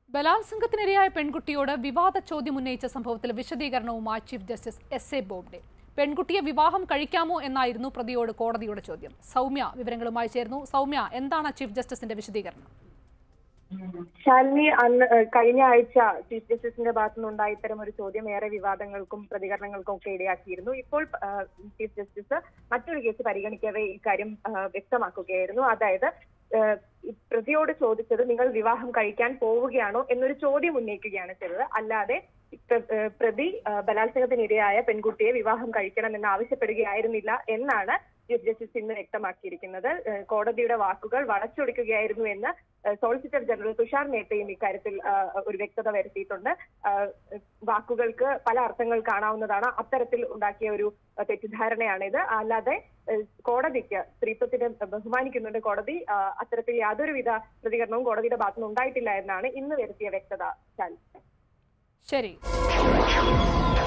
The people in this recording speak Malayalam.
ബലാത്സംഗത്തിനിരയായ പെൺകുട്ടിയോട് വിവാദ ചോദ്യം ഉന്നയിച്ച സംഭവത്തിൽ വിശദീകരണവുമായി chief justice S A Bobde പെൺകുട്ടിയെ വിവാഹം കഴിക്കാമോ എന്നായിരുന്നു പ്രതിയോട് കോടതിയുടെ ചോദ്യം സൗമ്യ വിവരങ്ങളുമായി ചേർന്നു സൗമ്യ എന്താണ് ചീഫ് ജസ്റ്റിസിന്റെ വിശദീകരണം ശാലിനി അന്ന് ഏഹ് കഴിഞ്ഞ ആഴ്ച ചീഫ് ജസ്റ്റിസിന്റെ ഭാഗത്തുനിന്നുണ്ടായ ഇത്തരം ഒരു ചോദ്യം ഏറെ വിവാദങ്ങൾക്കും പ്രതികരണങ്ങൾക്കും ഒക്കെ ഇടയാക്കിയിരുന്നു ഇപ്പോൾ ഏഹ് ചീഫ് ജസ്റ്റിസ് മറ്റൊരു കേസ് പരിഗണിക്കവേ ഇക്കാര്യം ഏഹ് വ്യക്തമാക്കുകയായിരുന്നു അതായത് ഏഹ് ഈ പ്രതിയോട് ചോദിച്ചത് നിങ്ങൾ വിവാഹം കഴിക്കാൻ പോവുകയാണോ എന്നൊരു ചോദ്യം ഉന്നയിക്കുകയാണ് ചെയ്തത് അല്ലാതെ പ്ര- ഏഹ് പ്രതി ഏഹ് ബലാത്സംഗത്തിനിരയായ പെൺകുട്ടിയെ വിവാഹം കഴിക്കണമെന്ന് ആവശ്യപ്പെടുകയായിരുന്നില്ല എന്നാണ് ചീഫ് ജസ്റ്റിസ് ഇന്ന് വ്യക്തമാക്കിയിരിക്കുന്നത് ഏഹ് കോടതിയുടെ വാക്കുകൾ വളച്ചൊടിക്കുകയായിരുന്നു എന്ന് ഏഹ് സോളിസിറ്റർ ജനറൽ തുഷാർ മേത്തയും ഇക്കാര്യത്തിൽ ഏഹ് ഒരു വ്യക്തത വരുത്തിയിട്ടുണ്ട് ഏഹ് വാക്കുകൾക്ക് പല അർത്ഥങ്ങൾ കാണാവുന്നതാണ് അത്തരത്തിൽ ഉണ്ടാക്കിയ ഒരു ഏഹ് തെറ്റിദ്ധാരണയാണിത് അല്ലാതെ ഏഹ് കോടതിക്ക് സ്ത്രീത്വത്തിനെ ബഹുമാനിക്കുന്നുണ്ട് കോടതി ആഹ് അത്തരത്തിൽ യാതൊരുവിധ പ്രതികരണവും കോടതിയുടെ ഭാഗത്തുനിന്ന് ഉണ്ടായിട്ടില്ല എന്നാണ് ഇന്ന് വരുത്തിയ വ്യക്തത ശാലി ശരി